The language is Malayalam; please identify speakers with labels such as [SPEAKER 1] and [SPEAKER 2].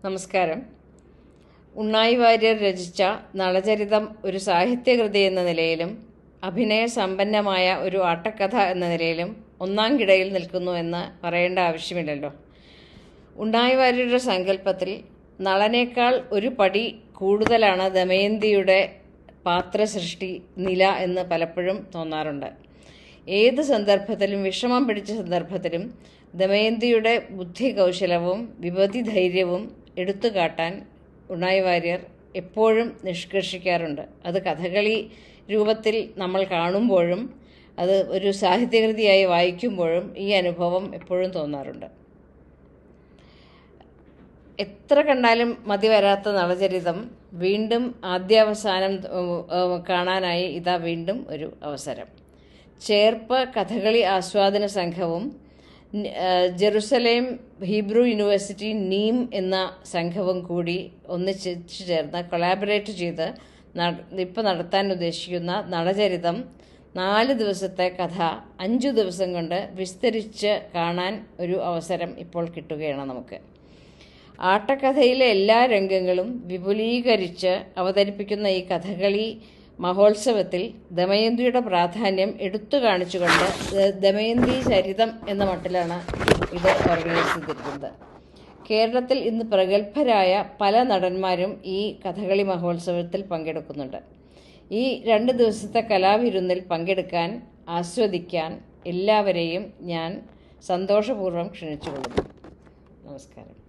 [SPEAKER 1] നമസ്കാരം ഉണ്ണായി വാര്യർ രചിച്ച നളചരിതം ഒരു സാഹിത്യകൃതി എന്ന നിലയിലും അഭിനയ സമ്പന്നമായ ഒരു ആട്ടക്കഥ എന്ന നിലയിലും ഒന്നാം കിടയിൽ നിൽക്കുന്നു എന്ന് പറയേണ്ട ആവശ്യമില്ലല്ലോ ഉണ്ണായി വാര്യരുടെ സങ്കല്പത്തിൽ നളനേക്കാൾ ഒരു പടി കൂടുതലാണ് ദമയന്തിയുടെ പാത്രസൃഷ്ടി നില എന്ന് പലപ്പോഴും തോന്നാറുണ്ട് ഏത് സന്ദർഭത്തിലും വിഷമം പിടിച്ച സന്ദർഭത്തിലും ദമയന്തിയുടെ ബുദ്ധി കൗശലവും വിപതി ധൈര്യവും എടുത്തു കാട്ടാൻ ഉണ്ണായി വാര്യർ എപ്പോഴും നിഷ്കർഷിക്കാറുണ്ട് അത് കഥകളി രൂപത്തിൽ നമ്മൾ കാണുമ്പോഴും അത് ഒരു സാഹിത്യകൃതിയായി വായിക്കുമ്പോഴും ഈ അനുഭവം എപ്പോഴും തോന്നാറുണ്ട് എത്ര കണ്ടാലും മതി വരാത്ത നളചരിതം വീണ്ടും ആദ്യാവസാനം ഉം, ഉം, കാണാനായി ഇതാ വീണ്ടും ഒരു അവസരം ചേർപ്പ് കഥകളി ആസ്വാദന സംഘവും ന- ആ, ജെറുസലേം ഹീബ്രു യൂണിവേഴ്സിറ്റി നീം എന്ന സംഘവും കൂടി ഒന്നിച്ച് ചേർന്ന് കൊളാബറേറ്റ് ചെയ്ത് ഇപ്പോൾ നടത്താൻ ഉദ്ദേശിക്കുന്ന നളചരിതം നാല് ദിവസത്തെ കഥ അഞ്ചു ദിവസം കൊണ്ട് വിസ്തരിച്ച് കാണാൻ ഒരു അവസരം ഇപ്പോൾ കിട്ടുകയാണ് നമുക്ക് ആട്ടക്കഥയിലെ എല്ലാ രംഗങ്ങളും വിപുലീകരിച്ച് അവതരിപ്പിക്കുന്ന ഈ കഥകളി മഹോത്സവത്തിൽ ദമയന്തിയുടെ പ്രാധാന്യം എടുത്തു കാണിച്ചുകൊണ്ട് ദ- ദമയന്തി ചരിതം എന്ന മട്ടിലാണ് ഇത് ഓർഗനൈസ് ചെയ്തിരിക്കുന്നത് കേരളത്തിൽ ഇന്ന് പ്രഗത്ഭരായ പല നടന്മാരും ഈ കഥകളി മഹോത്സവത്തിൽ പങ്കെടുക്കുന്നുണ്ട് ഈ രണ്ട് ദിവസത്തെ കലാവിരുന്നിൽ പങ്കെടുക്കാൻ ആസ്വദിക്കാൻ എല്ലാവരെയും ഞാൻ സന്തോഷപൂർവ്വം ക്ഷണിച്ചുകൊള്ളുന്നു നമസ്കാരം